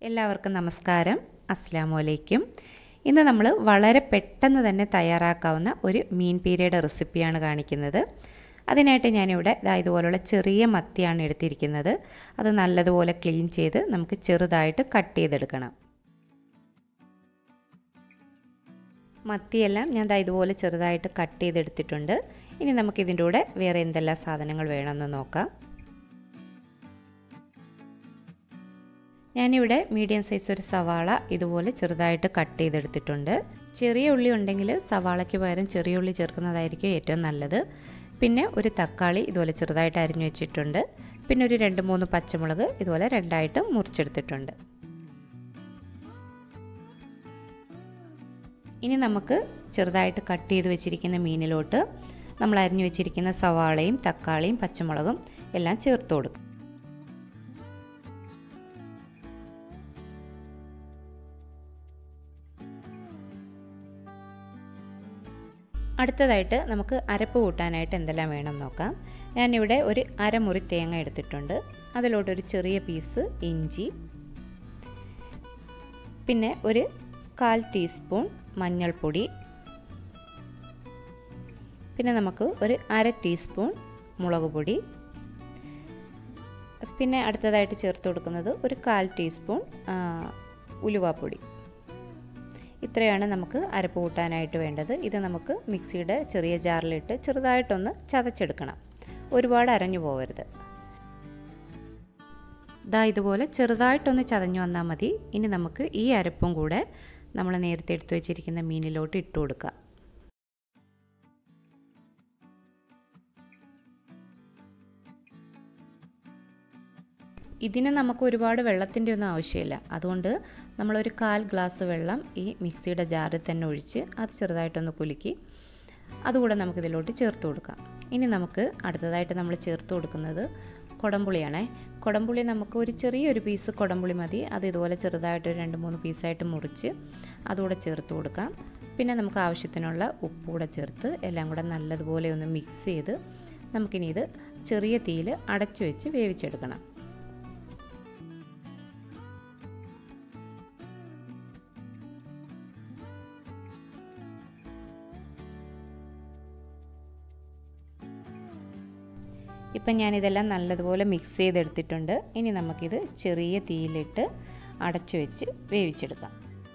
എല്ലാവർക്കും നമസ്കാരം അസ്സാമു അലൈക്കും ഇന്ന് നമ്മൾ വളരെ പെട്ടെന്ന് തന്നെ തയ്യാറാക്കാവുന്ന ഒരു മീൻ പീരയുടെ റെസിപ്പിയാണ് കാണിക്കുന്നത് അതിനായിട്ട് ഞാനിവിടെ ദാ ഇതുപോലുള്ള ചെറിയ മത്തിയാണ് എടുത്തിരിക്കുന്നത് അത് നല്ലതുപോലെ ക്ലീൻ ചെയ്ത് നമുക്ക് ചെറുതായിട്ട് കട്ട് ചെയ്തെടുക്കണം മത്തിയെല്ലാം ഞാൻ ദാ ഇതുപോലെ ചെറുതായിട്ട് കട്ട് ചെയ്തെടുത്തിട്ടുണ്ട് ഇനി നമുക്കിതിൻ്റെ കൂടെ വേറെ എന്തെല്ലാം സാധനങ്ങൾ വേണമെന്ന് നോക്കാം ഞാനിവിടെ മീഡിയം സൈസ് ഒരു സവാള ഇതുപോലെ ചെറുതായിട്ട് കട്ട് ചെയ്തെടുത്തിട്ടുണ്ട് ചെറിയ ഉള്ളി ഉണ്ടെങ്കിൽ സവാളയ്ക്ക് പകരം ചെറിയ ഉള്ളി ചേർക്കുന്നതായിരിക്കും ഏറ്റവും നല്ലത് പിന്നെ ഒരു തക്കാളി ഇതുപോലെ ചെറുതായിട്ട് അരിഞ്ഞു വെച്ചിട്ടുണ്ട് പിന്നെ ഒരു രണ്ട് മൂന്ന് പച്ചമുളക് ഇതുപോലെ രണ്ടായിട്ട് മുറിച്ചെടുത്തിട്ടുണ്ട് ഇനി നമുക്ക് ചെറുതായിട്ട് കട്ട് ചെയ്ത് വെച്ചിരിക്കുന്ന മീനിലോട്ട് നമ്മൾ അരിഞ്ഞു വെച്ചിരിക്കുന്ന സവാളയും തക്കാളിയും പച്ചമുളകും എല്ലാം ചേർത്ത് കൊടുക്കും അടുത്തതായിട്ട് നമുക്ക് അരപ്പ് കൂട്ടാനായിട്ട് എന്തെല്ലാം വേണം നോക്കാം ഞാനിവിടെ ഒരു അരമുറി തേങ്ങ എടുത്തിട്ടുണ്ട് അതിലോട്ടൊരു ചെറിയ പീസ് ഇഞ്ചി പിന്നെ ഒരു കാൽ ടീസ്പൂൺ മഞ്ഞൾപ്പൊടി പിന്നെ നമുക്ക് ഒരു അര ടീസ്പൂൺ മുളക് പൊടി പിന്നെ അടുത്തതായിട്ട് ചേർത്ത് കൊടുക്കുന്നത് ഒരു കാൽ ടീസ്പൂൺ ഉലുവാപ്പൊടി ഇത്രയാണ് നമുക്ക് അരപ്പ് കൂട്ടാനായിട്ട് വേണ്ടത് ഇത് നമുക്ക് മിക്സിയുടെ ചെറിയ ജാറിലിട്ട് ചെറുതായിട്ടൊന്ന് ചതച്ചെടുക്കണം ഒരുപാട് അരഞ്ഞു പോകരുത് ദാ ഇതുപോലെ ചെറുതായിട്ടൊന്ന് ചതഞ്ഞു വന്നാൽ മതി ഇനി നമുക്ക് ഈ അരപ്പും കൂടെ നമ്മൾ നേരത്തെ എടുത്തു വെച്ചിരിക്കുന്ന മീനിലോട്ട് ഇട്ട് കൊടുക്കാം ഇതിന് നമുക്ക് ഒരുപാട് വെള്ളത്തിൻ്റെ ഒന്നും ആവശ്യമില്ല അതുകൊണ്ട് നമ്മളൊരു കാൽ ഗ്ലാസ് വെള്ളം ഈ മിക്സിയുടെ ജാറിൽ തന്നെ ഒഴിച്ച് അത് ചെറുതായിട്ടൊന്ന് കുലുക്കി അതുകൂടെ നമുക്കിതിലോട്ട് ചേർത്ത് കൊടുക്കാം ഇനി നമുക്ക് അടുത്തതായിട്ട് നമ്മൾ ചേർത്ത് കൊടുക്കുന്നത് കുടംപുളിയാണേ കുടംപുളി നമുക്ക് ഒരു ചെറിയൊരു പീസ് കുടംപുളി മതി അത് ഇതുപോലെ ചെറുതായിട്ട് ഒരു രണ്ട് മൂന്ന് പീസായിട്ട് മുറിച്ച് അതുകൂടെ ചേർത്ത് കൊടുക്കാം പിന്നെ നമുക്ക് ആവശ്യത്തിനുള്ള ഉപ്പ് കൂടെ ചേർത്ത് എല്ലാം കൂടെ നല്ലതുപോലെ ഒന്ന് മിക്സ് ചെയ്ത് നമുക്കിനി ഇത് ചെറിയ തീയിൽ അടച്ചു വെച്ച് വേവിച്ചെടുക്കണം ഇപ്പം ഞാനിതെല്ലാം നല്ലതുപോലെ മിക്സ് ചെയ്തെടുത്തിട്ടുണ്ട് ഇനി നമുക്കിത് ചെറിയ തീയിലിട്ട് അടച്ചു വെച്ച് വേവിച്ചെടുക്കാം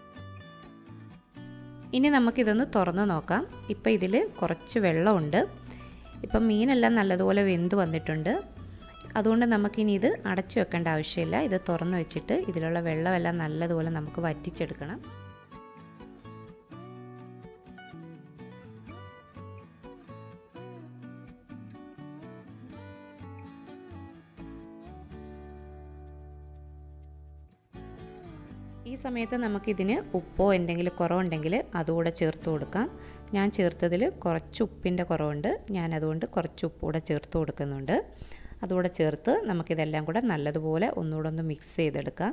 ഇനി നമുക്കിതൊന്ന് തുറന്ന് നോക്കാം ഇപ്പം ഇതിൽ കുറച്ച് വെള്ളമുണ്ട് ഇപ്പം മീനെല്ലാം നല്ലതുപോലെ വെന്ത് വന്നിട്ടുണ്ട് അതുകൊണ്ട് നമുക്കിനി ഇത് അടച്ചു വെക്കേണ്ട ആവശ്യമില്ല ഇത് തുറന്ന് വെച്ചിട്ട് ഇതിലുള്ള വെള്ളമെല്ലാം നല്ലതുപോലെ നമുക്ക് വറ്റിച്ചെടുക്കണം ഈ സമയത്ത് നമുക്കിതിന് ഉപ്പോ എന്തെങ്കിലും കുറവുണ്ടെങ്കിൽ അതുകൂടെ ചേർത്ത് കൊടുക്കാം ഞാൻ ചേർത്തതിൽ കുറച്ച് ഉപ്പിൻ്റെ കുറവുണ്ട് ഞാൻ അതുകൊണ്ട് കുറച്ച് ഉപ്പ് കൂടെ ചേർത്ത് കൊടുക്കുന്നുണ്ട് അതുകൂടെ ചേർത്ത് നമുക്കിതെല്ലാം കൂടെ നല്ലതുപോലെ ഒന്നുകൂടെ ഒന്ന് മിക്സ് ചെയ്തെടുക്കാം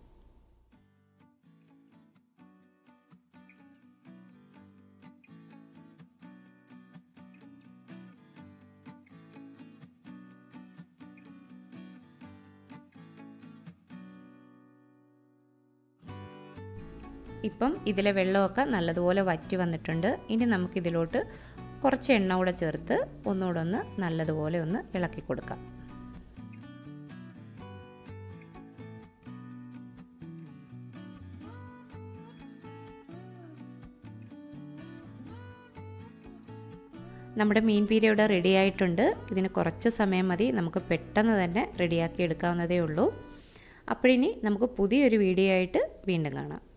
ഇപ്പം ഇതിലെ വെള്ളമൊക്കെ നല്ലതുപോലെ വറ്റി വന്നിട്ടുണ്ട് ഇനി നമുക്കിതിലോട്ട് കുറച്ച് എണ്ണ കൂടെ ചേർത്ത് ഒന്നുകൂടെ ഒന്ന് നല്ലതുപോലെ ഒന്ന് ഇളക്കി കൊടുക്കാം നമ്മുടെ മീൻ പീര ഇവിടെ റെഡി ആയിട്ടുണ്ട് ഇതിന് കുറച്ച് സമയം മതി നമുക്ക് പെട്ടെന്ന് തന്നെ റെഡിയാക്കി എടുക്കാവുന്നതേ ഉള്ളൂ അപ്പോഴിനി നമുക്ക് പുതിയൊരു വീഡിയോ ആയിട്ട് വീണ്ടും കാണാം